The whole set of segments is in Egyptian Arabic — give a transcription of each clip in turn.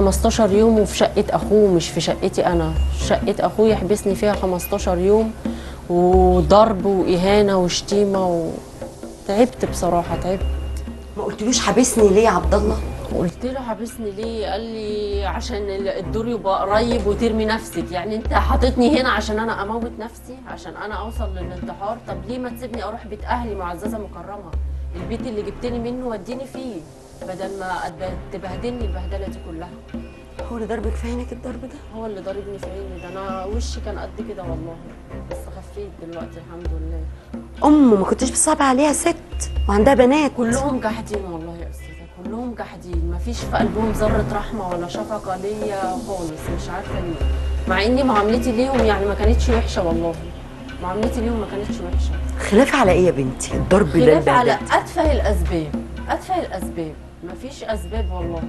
15 يوم وفي شقة أخوه مش في شقتي أنا شقة أخوه يحبسني فيها 15 يوم وضرب وإهانة وشتيمة و... تعبت بصراحة تعبت ما قلتلوش حابسني ليه يا عبد الله قلت له حابسني ليه قال لي عشان ال- الدور يبقى قريب وترمي نفسك يعني انت حاططني هنا عشان انا اموت نفسي عشان انا اوصل للانتحار طب ليه ما تسيبني اروح بيت اهلي معززه مكرمه البيت اللي جبتني منه وديني فيه بدل ما أتب- تبهدلني البهدله دي كلها هو اللي ضربك في عينك الضرب ده هو اللي ضاربني في عيني ده انا وشي كان قد كده والله بس خفيت دلوقتي الحمد لله امه ما كنتش بتصعب عليها ست وعندها بنات كلهم جاحدين والله يا استاذه كلهم جاحدين مفيش في قلبهم ذره رحمه ولا شفقه ليا خالص مش عارفه ليه مع اني معاملتي ليهم يعني ما كانتش وحشه والله معاملتي ليهم ما كانتش وحشه خلاف على ايه يا بنتي الضرب ده خلاف على البهدلة. اتفه الاسباب اتفه الاسباب مفيش اسباب والله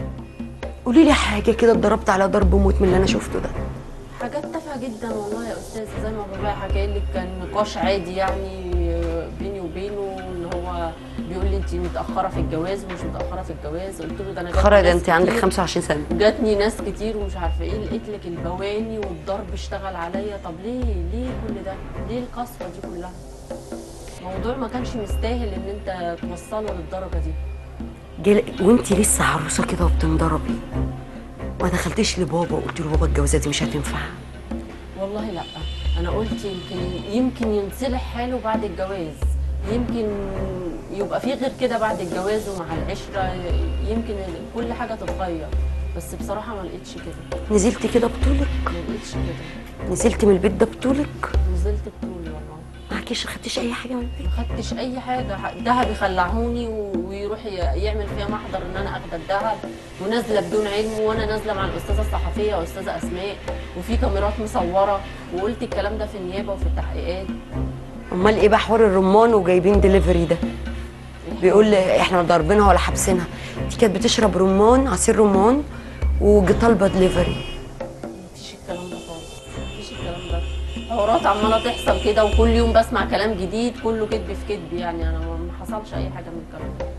قولي لي حاجه كده اتضربت على ضرب موت من اللي انا شفته ده حاجات تافهه جدا والله يا استاذ زي ما بابايا حكى لك كان نقاش عادي يعني بيني وبينه ان هو بيقول لي انت متاخره في الجواز ومش متاخره في الجواز قلت له ده انا جاتني خرج ناس انت عندك كتير- 25 سنه جاتني ناس كتير ومش عارفه ايه لقيت لك البواني والضرب اشتغل عليا طب ليه ليه كل ده ليه القسوه دي كلها موضوع ما كانش مستاهل ان انت توصله للدرجه دي جل... وانت لسه عروسه كده وبتنضربي ما دخلتيش لبابا وقلت له بابا الجوازه دي مش هتنفع والله لا انا قلت يمكن يمكن ينصلح حاله بعد الجواز يمكن يبقى في غير كده بعد الجواز ومع العشره يمكن كل حاجه تتغير بس بصراحه ما لقيتش كده نزلتي كده بطولك ما لقيتش كده نزلتي من البيت ده بطولك نزلت بطولي والله معكيش خدتيش اي حاجه من البيت ما خدتش اي حاجه دهب يخلعوني و- ويروح ي- يعمل فيها محضر ان انا اخد الدهب ونازله بدون علم وانا نازله مع الاستاذه الصحفيه استاذه اسماء وفي كاميرات مصوره وقلت الكلام ده في النيابه وفي التحقيقات امال ايه بقى حوار الرمان وجايبين دليفري ده بيقول لي احنا ضاربينها ولا حابسينها دي كانت بتشرب رمان عصير رمان وطالبه دليفري مفيش الكلام ده خالص مفيش الكلام ده حوارات عماله تحصل كده وكل يوم بسمع كلام جديد كله كذب في كذب يعني انا ما ما حصلش اي حاجه من الكلام ده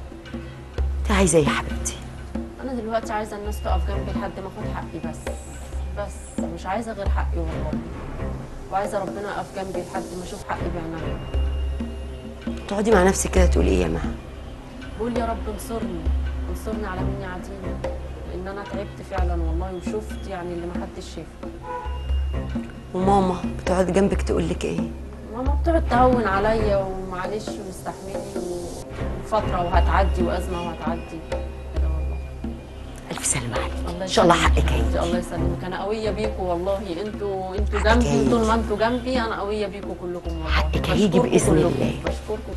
انت عايزه ايه يا حبيبتي انا دلوقتي عايزه الناس تقف جنبي لحد ما اخد حقي بس بس مش عايزه غير حقي والله وعايزه ربنا يقف جنبي لحد ما اشوف حقي بعينيا تقعدي مع نفسك كده تقولي ايه يا مها بقول يا رب انصرني انصرني على مني عديم لان انا تعبت فعلا والله وشفت يعني اللي محدش شافه وماما بتقعد جنبك تقول لك ايه ماما بتقعد تهون عليا ومعلش واستحملي وفتره وهتعدي وازمه وهتعدي كده والله الف سلامه عليك الله ان شاء الله يسلمك. حقك هيجي الله يسلمك انا قويه بيكوا والله انتوا انتوا حقك جنبي هيجي. وطول ما انتوا جنبي انا قويه بيكوا كلكم والله حقك هيجي بشكركم بإذن كلكم. الله. بشكركم